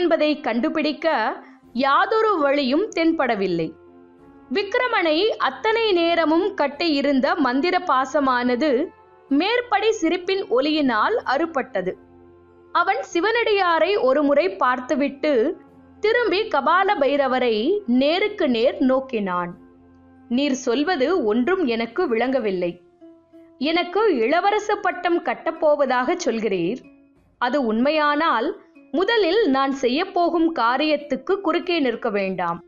என்பதை கண்டுபிடிக்க யாதொரு வழியும் தென்படவில்லை விக்கிரமனை அத்தனை நேரமும் கட்டியிருந்த மந்திர பாசமானது மேற்படி சிரிப்பின் ஒலியினால் அறுபட்டது அவன் சிவனடியாரை ஒருமுறை பார்த்துவிட்டு திரும்பி கபால பைரவரை நேருக்கு நேர் நோக்கினான் நீர் சொல்வது ஒன்றும் எனக்கு விளங்கவில்லை எனக்கு இளவரசு பட்டம் கட்டப்போவதாக சொல்கிறீர் அது உண்மையானால் முதலில் நான் செய்யப்போகும் காரியத்துக்கு குறுக்கே நிற்க வேண்டாம்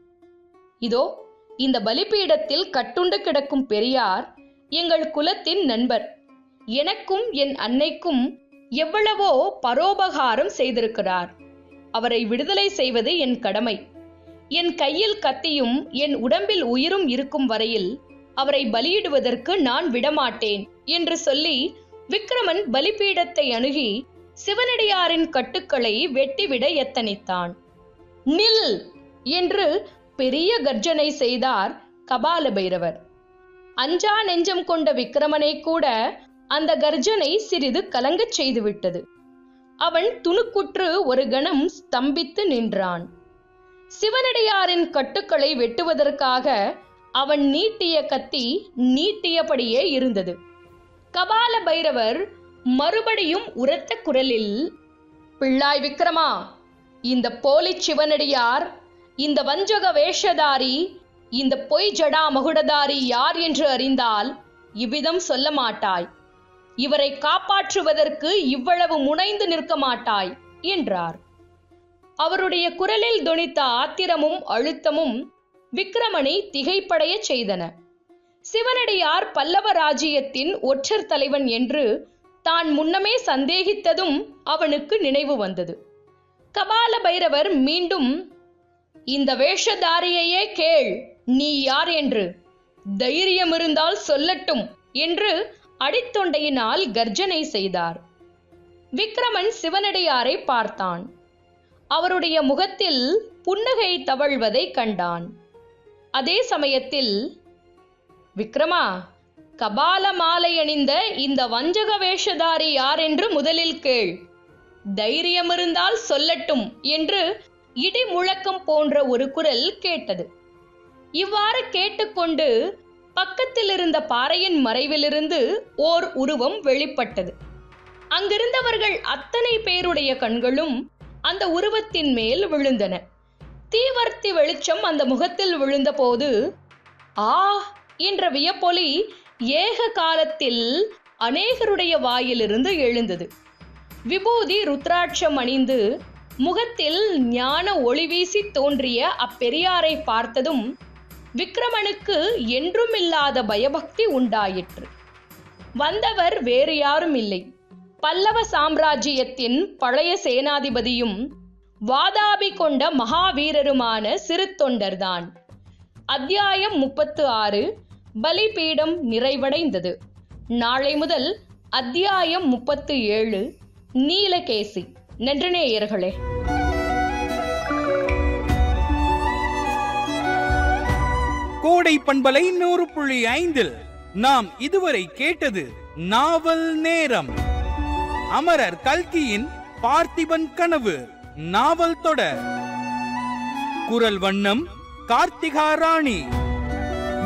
இதோ இந்த பலிபீடத்தில் கட்டுண்டு கிடக்கும் பெரியார் எங்கள் குலத்தின் நண்பர் எனக்கும் என் அன்னைக்கும் எவ்வளவோ பரோபகாரம் செய்திருக்கிறார் அவரை விடுதலை செய்வது என் கடமை என் கையில் கத்தியும் என் உடம்பில் உயிரும் இருக்கும் வரையில் அவரை பலியிடுவதற்கு நான் விடமாட்டேன் என்று சொல்லி விக்ரமன் பலிபீடத்தை அணுகி சிவனடியாரின் கட்டுக்களை வெட்டிவிட எத்தனித்தான் நில் என்று பெரிய கர்ஜனை செய்தார் கபால பைரவர் அஞ்சா நெஞ்சம் கொண்ட விக்ரமனை கூட அந்த கர்ஜனை சிறிது கலங்கச் செய்துவிட்டது அவன் துணுக்குற்று ஒரு கணம் ஸ்தம்பித்து நின்றான் சிவனடியாரின் கட்டுக்களை வெட்டுவதற்காக அவன் நீட்டிய கத்தி நீட்டியபடியே இருந்தது கபால பைரவர் மறுபடியும் உரத்த குரலில் பிள்ளாய் விக்ரமா இந்த போலி சிவனடியார் இந்த வஞ்சக வேஷதாரி இந்த பொய் ஜடா மகுடதாரி யார் என்று அறிந்தால் இவ்விதம் சொல்ல மாட்டாய் இவரை காப்பாற்றுவதற்கு இவ்வளவு முனைந்து நிற்க மாட்டாய் என்றார் அவருடைய குரலில் தொனித்த ஆத்திரமும் அழுத்தமும் விக்ரமனை திகைப்படைய செய்தன சிவனடியார் பல்லவ ராஜ்யத்தின் ஒற்றர் தலைவன் என்று தான் முன்னமே சந்தேகித்ததும் அவனுக்கு நினைவு வந்தது கபால பைரவர் மீண்டும் இந்த வேஷதாரியையே கேள் நீ யார் என்று தைரியம் இருந்தால் சொல்லட்டும் என்று அடித்தொண்டையினால் கர்ஜனை செய்தார் விக்ரமன் சிவனடியாரை பார்த்தான் அவருடைய முகத்தில் புன்னகை தவழ்வதை கண்டான் அதே சமயத்தில் விக்ரமா கபால மாலை அணிந்த இந்த வஞ்சக வேஷதாரி யார் என்று முதலில் கேள் தைரியம் இருந்தால் சொல்லட்டும் என்று இடி முழக்கம் போன்ற ஒரு குரல் கேட்டது இவ்வாறு கேட்டுக்கொண்டு பக்கத்தில் இருந்த பாறையின் மறைவிலிருந்து ஓர் உருவம் வெளிப்பட்டது அங்கிருந்தவர்கள் அத்தனை பேருடைய கண்களும் அந்த உருவத்தின் மேல் விழுந்தன தீவர்த்தி வெளிச்சம் அந்த முகத்தில் விழுந்தபோது ஆ என்ற வியப்பொலி ஏக காலத்தில் அநேகருடைய வாயிலிருந்து எழுந்தது விபூதி ருத்ராட்சம் அணிந்து முகத்தில் ஞான ஒளி வீசி தோன்றிய அப்பெரியாரை பார்த்ததும் விக்ரமனுக்கு என்றுமில்லாத பயபக்தி உண்டாயிற்று வந்தவர் வேறு யாரும் இல்லை பல்லவ சாம்ராஜ்யத்தின் பழைய சேனாதிபதியும் வாதாபி கொண்ட மகாவீரருமான சிறு தொண்டர்தான் அத்தியாயம் முப்பத்து ஆறு பலிபீடம் நிறைவடைந்தது நாளை முதல் அத்தியாயம் முப்பத்து ஏழு நீலகேசி நன்றினேயர்களே கோடை பண்பலை நூறு புள்ளி ஐந்தில் நாம் இதுவரை கேட்டது நாவல் நேரம் அமரர் கல்கியின் பார்த்திபன் கனவு நாவல் தொடர் குரல் வண்ணம் கார்த்திகா ராணி